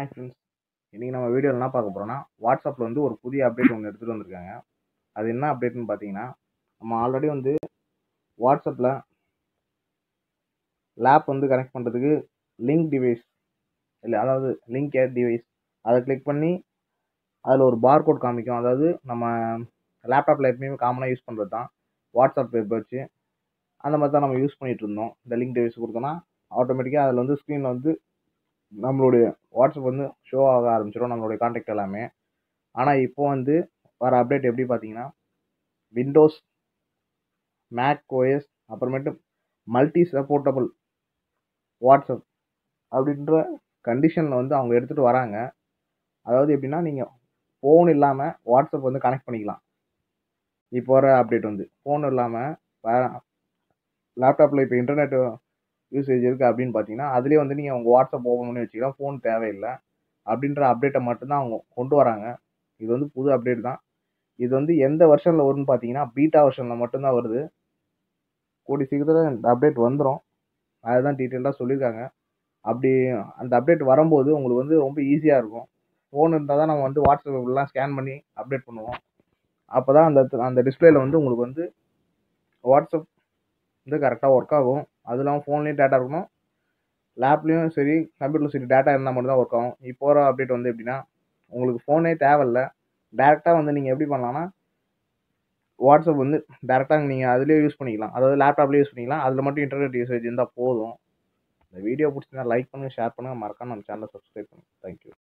hi friends இன்றைக்கி நம்ம வீடியோவில் என்ன பார்க்க போகிறோம்னா வாட்ஸ்அப்பில் வந்து ஒரு புதிய அப்டேட் ஒன்று எடுத்துகிட்டு வந்திருக்காங்க அது என்ன அப்டேட்னு பார்த்தீங்கன்னா நம்ம ஆல்ரெடி வந்து வாட்ஸ்அப்பில் லேப் வந்து கனெக்ட் பண்ணுறதுக்கு லிங்க் டிவைஸ் இல்லை அதாவது லிங்க் ஏர் டிவைஸ் அதை கிளிக் பண்ணி அதில் ஒரு பார்கோட் காமிக்கும் அதாவது நம்ம லேப்டாப்பில் எப்பயுமே காமனாக யூஸ் பண்ணுறது தான் வாட்ஸ்அப் வெப் வச்சு அந்த மாதிரி தான் நம்ம யூஸ் பண்ணிகிட்டு இருந்தோம் இந்த லிங்க் டிவைஸ் கொடுத்தோன்னா ஆட்டோமேட்டிக்காக அதில் வந்து ஸ்க்ரீனில் வந்து நம்மளுடைய வாட்ஸ்அப் வந்து ஷோ ஆக ஆரம்பிச்சிடும் நம்மளுடைய காண்டாக்ட் எல்லாமே ஆனால் இப்போ வந்து வர அப்டேட் எப்படி பார்த்தீங்கன்னா விண்டோஸ் மேக் ஓஎஸ் அப்புறமேட்டு மல்டி சப்போர்ட்டபிள் வாட்ஸ்அப் அப்படின்ற கண்டிஷனில் வந்து அவங்க எடுத்துகிட்டு வராங்க அதாவது எப்படின்னா நீங்கள் ஃபோன் இல்லாமல் வாட்ஸ்அப் வந்து கனெக்ட் பண்ணிக்கலாம் இப்போ வர அப்டேட் வந்து ஃபோன் இல்லாமல் லேப்டாப்பில் இப்போ இன்டர்நெட் யூசேஜ் இருக்குது அப்படின்னு பார்த்தீங்கன்னா அதுலேயே வந்து நீங்கள் உங்கள் வாட்ஸ்அப் ஓப்பன் பண்ணி வச்சுக்கலாம் ஃபோன் தேவையில்லை அப்படின்ற அப்டேட்டை மட்டும்தான் அவங்க கொண்டு வராங்க இது வந்து புது அப்டேட் தான் இது வந்து எந்த வருஷனில் வரும்னு பார்த்தீங்கன்னா பீட்டா வருஷனில் மட்டும்தான் வருது கூடி சீக்கிரத்தில் இந்த அப்டேட் வந்துடும் அதுதான் டீட்டெயிலாக சொல்லியிருக்காங்க அப்படி அந்த அப்டேட் வரும்போது உங்களுக்கு வந்து ரொம்ப ஈஸியாக இருக்கும் ஃபோன் இருந்தால் தான் நம்ம வந்து வாட்ஸ்அப்லாம் ஸ்கேன் பண்ணி அப்டேட் பண்ணுவோம் அப்போ தான் அந்த அந்த டிஸ்பிளேல வந்து உங்களுக்கு வந்து வாட்ஸ்அப் வந்து கரெக்டாக ஒர்க் ஆகும் அது இல்லாமல் ஃபோன்லேயும் டேட்டா இருக்கணும் லேப்லேயும் சரி கம்ப்யூட்டர்லையும் சரி டேட்டா இருந்தால் மட்டும் தான் ஒர்க் ஆகும் இப்போ வர அப்டேட் வந்து எப்படின்னா உங்களுக்கு ஃபோனே தேவையில்ல டேரெக்டாக வந்து நீங்கள் எப்படி பண்ணலாம்னா வாட்ஸ்அப் வந்து டேரெக்டாக நீங்கள் அதுலேயே யூஸ் பண்ணிக்கலாம் அதாவது லேப்டாப்லேயே யூஸ் பண்ணிக்கலாம் அதில் மட்டும் இன்டர்நெட் யூசேஜ் இருந்தால் போதும் இந்த வீடியோ பிடிச்சிருந்தா லைக் பண்ணுங்கள் ஷேர் பண்ணுங்கள் மறக்காம நம்ம சேனலை சப்ஸ்கிரைப் பண்ணுங்கள் தேங்க்யூ